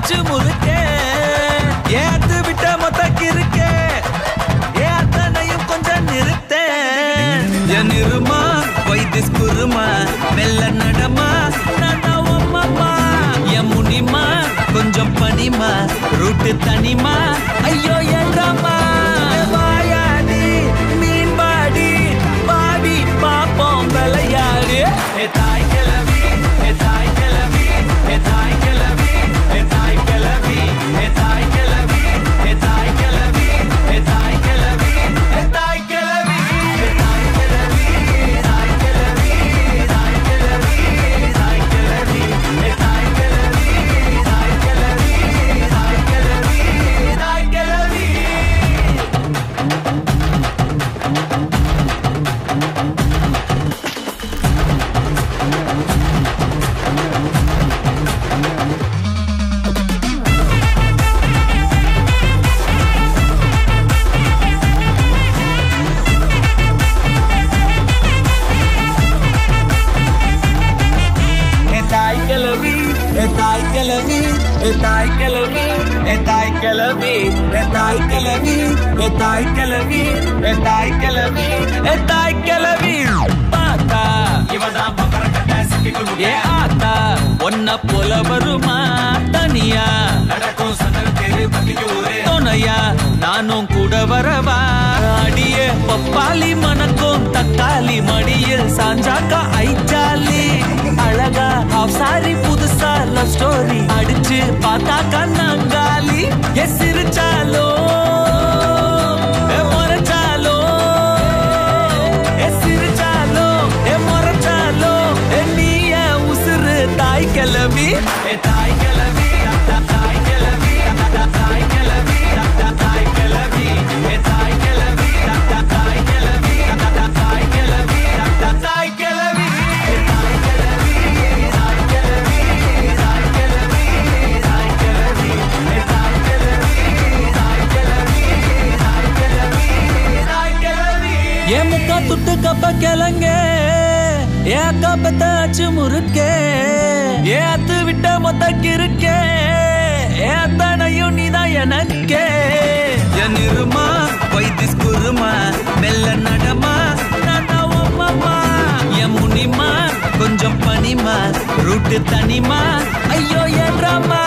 அச்சு முறுக்கே ஏத்து விட்ட மொத்தக்கு இருக்கே ஏ அத்தனையும் கொஞ்சம் நிறுத்தே என் இருமா வைத்திஸ் குருமா மெல்ல நடமா நானா உம்மம்மா என் முனிமா கொஞ்சம் பனிமா ரூட்டு தனிமா ஐயோ என்றம்மா வாயாடி மீன் பாடி பாடி பாப்போம் விளையாடு ஏ தாய் கிளவி ஏ தாய் கிளவி ஏ தாய் கிளவி ஏ தாய் கிளவி ஏ தாய் கிளவி ஏ தாய் கிளவி ஏ தாய் கிளவி ஏ தாய் கிளவி ஏ தாய் கிளவி தாய் கிளவி தாய் கிளவி தாய் கிளவி ஏ தாய் கிளவி தாய் கிளவி தாய் கிளவி தாய் கிளவி ஏ தாய் கிளவி ஏ தாய் கிளவி ஏ தாய் கிளவி ஏ தாய் கிளவி ஏ தாய் கிளவி ஏ தாய் கிளவி ஏ தாய் கிளவி ஏ தாய் கிளவி பாத்தா இவதான் ஏ ஆத்தா ஒன்ன போல வருமா தனியா நடக்கும் சந்தன தெரு துணையா நானும் கூட வரவா அடியே பப்பாளி மணக்கும் தக்காளி மடியில் சாஞ்சாக்கா ஐச்சாலி அழகா ஹாஃப் சாரி புதுசா லவ் ஸ்டோரி அடிச்சு பார்த்தாக்கா நாங்காலி எ சிரிச்சாலோ எ முறைச்சாலோ எ சிரிச்சாலோ எ முறைச்சாலோ எ நீ என் உசுரு தாய் கிளவி எ தாய் கிளவி தாய் கிளவி தாய் கிளவி தாய் கிளவி எ தாய் கிளவி தாய் கிளவி தாய் கிளவி தாய் கிளவி ஏ முக்கா துட்டு கப்ப கிளங்க ஏ அக்கா பெத்த அச்சு முறுக்கே ஏ அத்து விட்ட மொத்த கிறுக்கே ஏ அத்தனையும் நீதான் எனக்கே என் இருமா வைத்திஸ் குருமா மெல்ல நடமா நானா உம்மம்மா என் முனிமா கொஞ்சம் பனிமா ரூட்டு தனிமா ஐயோ என்றம்மா